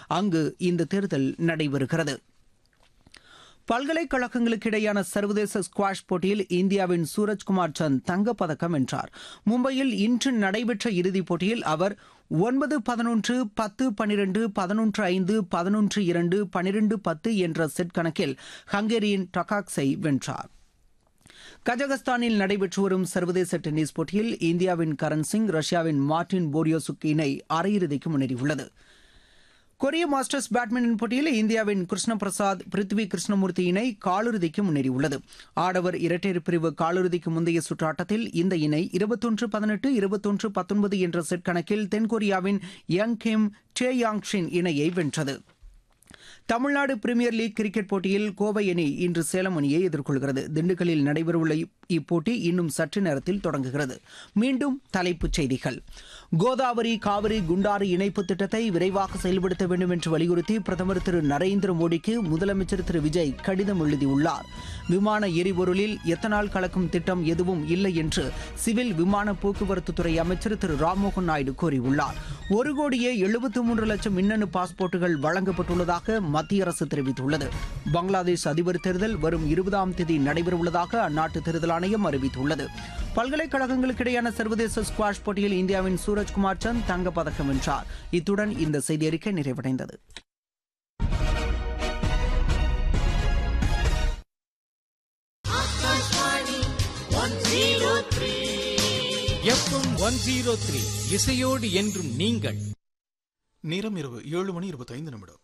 அங்கு இந்த தேர்தல் நடைபெறுகிறது பல்கலைக்கழகங்களுக்கு இடையேயான சர்வதேச ஸ்குவாஷ் போட்டியில் இந்தியாவின் சூரஜ்குமார் சந்த் தங்கப்பதக்கம் வென்றார் மும்பையில் இன்று நடைபெற்ற இறுதிப் போட்டியில் அவர் ஒன்பது பதினொன்று பத்து பனிரெண்டு பதினொன்று ஐந்து பதினொன்று இரண்டு பனிரெண்டு பத்து என்ற செட் கணக்கில் ஹங்கேரியின் டகாக்ஸை வென்றார் கஜகஸ்தானில் நடைபெற்று வரும் சர்வதேச டென்னிஸ் போட்டியில் இந்தியாவின் கரண் சிங் ரஷ்யாவின் மார்டின் போரியோசுக் இணை அரையிறுதிக்கு முன்னேறியுள்ளது கொரிய மாஸ்டர்ஸ் பேட்மிண்டன் போட்டியில் இந்தியாவின் கிருஷ்ண பிரசாத் பிருத்வி கிருஷ்ணமூர்த்தி இணை காலிறுதிக்கு முன்னேறியுள்ளது ஆடவர் இரட்டையர் பிரிவு காலிறுதிக்கு முந்தைய சுற்று ஆட்டத்தில் இந்த இணை இருபத்தொன்று பதினெட்டு இருபத்தொன்று பத்தொன்பது என்ற செட் கணக்கில் தென்கொரியாவின் யங் கிம் டே யாங் ஷின் இணையை வென்றது தமிழ்நாடு பிரீமியர் லீக் கிரிக்கெட் போட்டியில் கோவை அணி இன்று சேலம் அணியை எதிர்கொள்கிறது திண்டுக்கல்லில் நடைபெறவுள்ள இப்போட்டி இன்னும் சற்று நேரத்தில் தொடங்குகிறது மீண்டும் தலைப்புச் செய்திகள் கோதாவரி காவிரி குண்டாறு இணைப்பு திட்டத்தை விரைவாக செயல்படுத்த வேண்டும் என்று வலியுறுத்தி பிரதமர் திரு நரேந்திர மோடிக்கு முதலமைச்சர் திரு விஜய் கடிதம் எழுதியுள்ளார் விமான எரிபொருளில் எத்தனால் கலக்கும் திட்டம் எதுவும் இல்லை என்று சிவில் விமான போக்குவரத்துத்துறை அமைச்சர் திரு ராம்மோகன் நாயுடு கூறியுள்ளார் ஒரு கோடியே எழுபத்தி மூன்று லட்சம் மின்னணு பாஸ்போர்ட்டுகள் வழங்கப்பட்டுள்ளதாக மத்திய அரசு தெரிவித்துள்ளது பங்களாதேஷ் அதிபர் தேர்தல் வரும் இருபதாம் தேதி நடைபெறவுள்ளதாக அந்நாட்டு தேர்தல் ஆணையம் அறிவித்துள்ளது பல்கலைக்கழகங்களுக்கு இடையேயான சர்வதேச ஸ்குவாஷ் போட்டியில் இந்தியாவின் சூரஜ்குமார் சந்த் தங்கப்பதக்கம் வென்றார் இத்துடன் இந்த செய்தி அறிக்கை நிறைவடைந்தது எஃப்எம் ஒன் ஜீரோ த்ரீ இசையோடு என்றும் நீங்கள் நேரம் இரவு ஏழு மணி இருபத்தைந்து நிமிடம்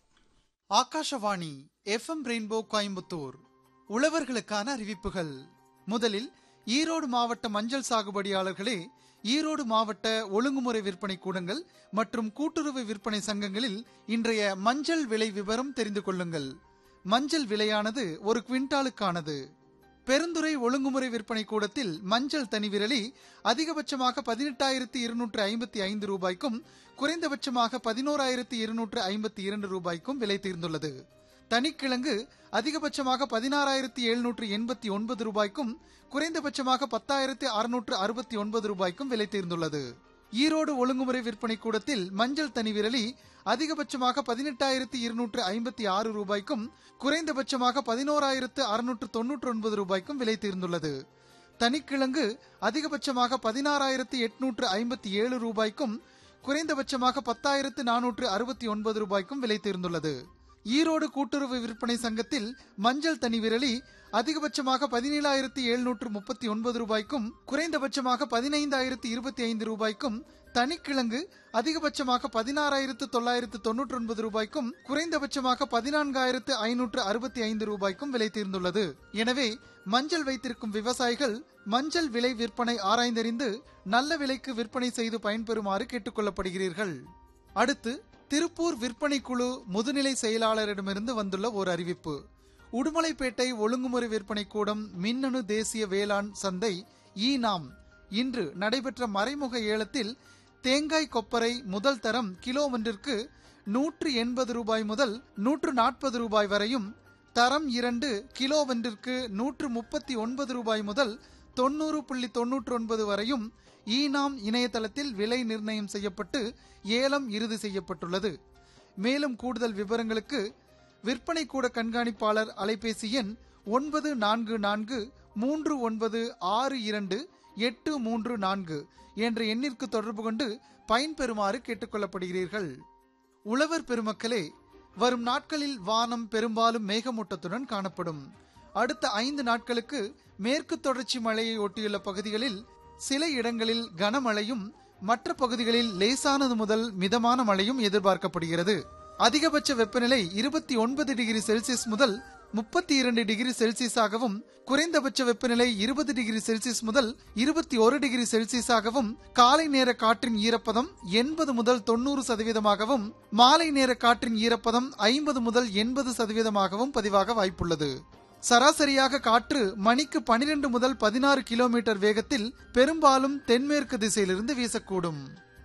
ஆகாஷவாணி எஃப்எம் ரெயின்போ கோயம்புத்தூர் உழவர்களுக்கான அறிவிப்புகள் முதலில் ஈரோடு மாவட்ட மஞ்சள் சாகுபடியாளர்களே ஈரோடு மாவட்ட ஒழுங்குமுறை விற்பனை கூடங்கள் மற்றும் கூட்டுறவு விற்பனை சங்கங்களில் இன்றைய மஞ்சள் விலை விவரம் தெரிந்து கொள்ளுங்கள் மஞ்சள் விலையானது ஒரு குவிண்டாலுக்கானது பெருந்துறை ஒழுங்குமுறை விற்பனை கூடத்தில் மஞ்சள் தனி விரலி அதிகபட்சமாக பதினெட்டாயிரத்தி இருநூற்று ஐம்பத்தி ஐந்து ரூபாய்க்கும் குறைந்தபட்சமாக பதினோராயிரத்தி இருநூற்று ஐம்பத்தி இரண்டு ரூபாய்க்கும் விலை தீர்ந்துள்ளது தனிக்கிழங்கு அதிகபட்சமாக பதினாறாயிரத்தி எழுநூற்று எண்பத்தி ஒன்பது ரூபாய்க்கும் குறைந்தபட்சமாக பத்தாயிரத்தி அறுநூற்று அறுபத்தி ஒன்பது ரூபாய்க்கும் விலை தீர்ந்துள்ளது ஈரோடு ஒழுங்குமுறை விற்பனை கூடத்தில் மஞ்சள் தனி விரலி அதிகபட்சமாக பதினெட்டாயிரத்தி இருநூற்று ஐம்பத்தி ஆறு ரூபாய்க்கும் குறைந்தபட்சமாக பதினோராயிரத்து அறுநூற்று தொன்னூற்று ஒன்பது ரூபாய்க்கும் விலை தீர்ந்துள்ளது தனிக்கிழங்கு அதிகபட்சமாக பதினாறாயிரத்தி எட்நூற்று ஐம்பத்தி ஏழு ரூபாய்க்கும் குறைந்தபட்சமாக பத்தாயிரத்து நானூற்று அறுபத்தி ஒன்பது ரூபாய்க்கும் விலை தீர்ந்துள்ளது ஈரோடு கூட்டுறவு விற்பனை சங்கத்தில் மஞ்சள் தனி விரலி அதிகபட்சமாக பதினேழாயிரத்தி எழுநூற்று முப்பத்தி ஒன்பது ரூபாய்க்கும் குறைந்தபட்சமாக பதினைந்தாயிரத்தி இருபத்தி ஐந்து ரூபாய்க்கும் தனிக்கிழங்கு அதிகபட்சமாக பதினாறாயிரத்து தொள்ளாயிரத்து தொன்னூற்றி ஒன்பது ரூபாய்க்கும் குறைந்தபட்சமாக பதினான்காயிரத்து ஐநூற்று அறுபத்தி ஐந்து ரூபாய்க்கும் விலை தீர்ந்துள்ளது எனவே மஞ்சள் வைத்திருக்கும் விவசாயிகள் மஞ்சள் விலை விற்பனை ஆராய்ந்தறிந்து நல்ல விலைக்கு விற்பனை செய்து பயன்பெறுமாறு கேட்டுக்கொள்ளப்படுகிறீர்கள் அடுத்து திருப்பூர் விற்பனை குழு முதுநிலை செயலாளரிடமிருந்து வந்துள்ள ஒரு அறிவிப்பு உடுமலைப்பேட்டை ஒழுங்குமுறை விற்பனை கூடம் மின்னணு தேசிய வேளாண் சந்தை ஈ நாம் இன்று நடைபெற்ற மறைமுக ஏலத்தில் தேங்காய் கொப்பரை முதல் தரம் கிலோ ஒன்றிற்கு நூற்று எண்பது ரூபாய் முதல் நூற்று நாற்பது ரூபாய் வரையும் தரம் இரண்டு கிலோ ஒன்றிற்கு நூற்று முப்பத்தி ஒன்பது ரூபாய் முதல் தொண்ணூறு புள்ளி தொன்னூற்று ஒன்பது வரையும் ஈனாம் இணையதளத்தில் விலை நிர்ணயம் செய்யப்பட்டு ஏலம் இறுதி செய்யப்பட்டுள்ளது மேலும் கூடுதல் விவரங்களுக்கு விற்பனை கூட கண்காணிப்பாளர் அலைபேசி எண் ஒன்பது நான்கு நான்கு மூன்று ஒன்பது ஆறு இரண்டு எட்டு மூன்று நான்கு என்ற எண்ணிற்கு தொடர்பு கொண்டு பயன்பெறுமாறு கேட்டுக்கொள்ளப்படுகிறீர்கள் உழவர் பெருமக்களே வரும் நாட்களில் வானம் பெரும்பாலும் மேகமூட்டத்துடன் காணப்படும் அடுத்த ஐந்து நாட்களுக்கு மேற்கு தொடர்ச்சி மழையை ஒட்டியுள்ள பகுதிகளில் சில இடங்களில் கனமழையும் மற்ற பகுதிகளில் லேசானது முதல் மிதமான மழையும் எதிர்பார்க்கப்படுகிறது அதிகபட்ச வெப்பநிலை இருபத்தி ஒன்பது டிகிரி செல்சியஸ் முதல் முப்பத்தி இரண்டு டிகிரி செல்சியஸாகவும் குறைந்தபட்ச வெப்பநிலை இருபது டிகிரி செல்சியஸ் முதல் இருபத்தி ஒரு டிகிரி செல்சியஸாகவும் காலை நேர காற்றின் ஈரப்பதம் எண்பது முதல் தொண்ணூறு சதவீதமாகவும் மாலை நேர காற்றின் ஈரப்பதம் ஐம்பது முதல் எண்பது சதவீதமாகவும் பதிவாக வாய்ப்புள்ளது சராசரியாக காற்று மணிக்கு பனிரெண்டு முதல் பதினாறு கிலோமீட்டர் வேகத்தில் பெரும்பாலும் தென்மேற்கு திசையிலிருந்து வீசக்கூடும்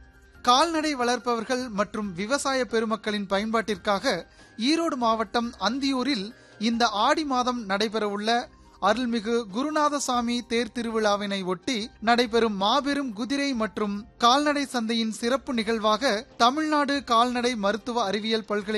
கால்நடை வளர்ப்பவர்கள் மற்றும் விவசாய பெருமக்களின் பயன்பாட்டிற்காக ஈரோடு மாவட்டம் அந்தியூரில் இந்த ஆடி மாதம் நடைபெறவுள்ள அருள்மிகு குருநாதசாமி தேர் திருவிழாவினை ஒட்டி நடைபெறும் மாபெரும் குதிரை மற்றும் கால்நடை சந்தையின் சிறப்பு நிகழ்வாக தமிழ்நாடு கால்நடை மருத்துவ அறிவியல் பல்கலை